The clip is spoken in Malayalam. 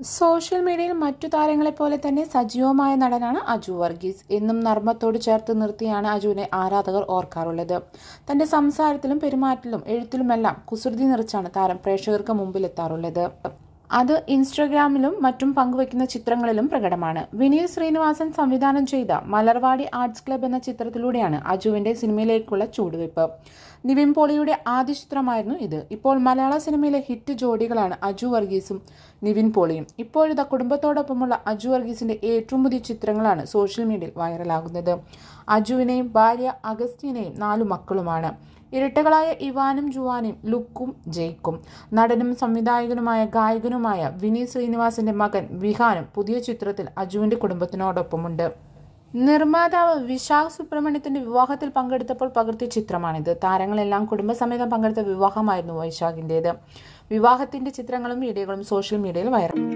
സോഷ്യൽ മീഡിയയിൽ മറ്റു താരങ്ങളെപ്പോലെ തന്നെ സജീവമായ നടനാണ് അജു വർഗീസ് എന്നും നർമ്മത്തോട് ചേർത്ത് നിർത്തിയാണ് അജുവിനെ ആരാധകർ ഓർക്കാറുള്ളത് തന്റെ സംസാരത്തിലും പെരുമാറ്റത്തിലും എഴുത്തിലുമെല്ലാം കുസൃതി നിറച്ചാണ് താരം പ്രേക്ഷകർക്ക് മുമ്പിലെത്താറുള്ളത് അത് ഇൻസ്റ്റഗ്രാമിലും മറ്റും പങ്കുവയ്ക്കുന്ന ചിത്രങ്ങളിലും പ്രകടമാണ് വിനീത് ശ്രീനിവാസൻ സംവിധാനം ചെയ്ത മലർവാടി ആർട്സ് ക്ലബ് എന്ന ചിത്രത്തിലൂടെയാണ് അജുവിന്റെ സിനിമയിലേക്കുള്ള ചുവടുവയ്പ് നിവിൻ പോളിയുടെ ആദ്യ ചിത്രമായിരുന്നു ഇത് ഇപ്പോൾ മലയാള സിനിമയിലെ ഹിറ്റ് ജോഡികളാണ് അജു വർഗീസും നിവിൻ പോളിയും ഇപ്പോഴിതാ കുടുംബത്തോടൊപ്പമുള്ള അജു വർഗീസിന്റെ ഏറ്റവും പുതിയ ചിത്രങ്ങളാണ് സോഷ്യൽ മീഡിയയിൽ വൈറലാകുന്നത് അജുവിനെയും ഭാര്യ അഗസ്റ്റിനെയും നാലു മക്കളുമാണ് ഇരട്ടകളായ ഇവാനും ജുവാനും ലുക്കും ജയ്ക്കും നടനും സംവിധായകനുമായ ഗായകനുമായ വിനീത് ശ്രീനിവാസിന്റെ മകൻ വിഹാനും പുതിയ ചിത്രത്തിൽ അജുവിന്റെ കുടുംബത്തിനോടൊപ്പമുണ്ട് നിർമ്മാതാവ് വിശാഖ് സുബ്രഹ്മണ്യത്തിന്റെ വിവാഹത്തിൽ പങ്കെടുത്തപ്പോൾ പകർത്തിയ ചിത്രമാണിത് താരങ്ങളെല്ലാം കുടുംബസമേതം പങ്കെടുത്ത വിവാഹമായിരുന്നു വൈശാഖിന്റേത് വിവാഹത്തിന്റെ ചിത്രങ്ങളും വീഡിയോകളും സോഷ്യൽ മീഡിയയിൽ വൈറൽ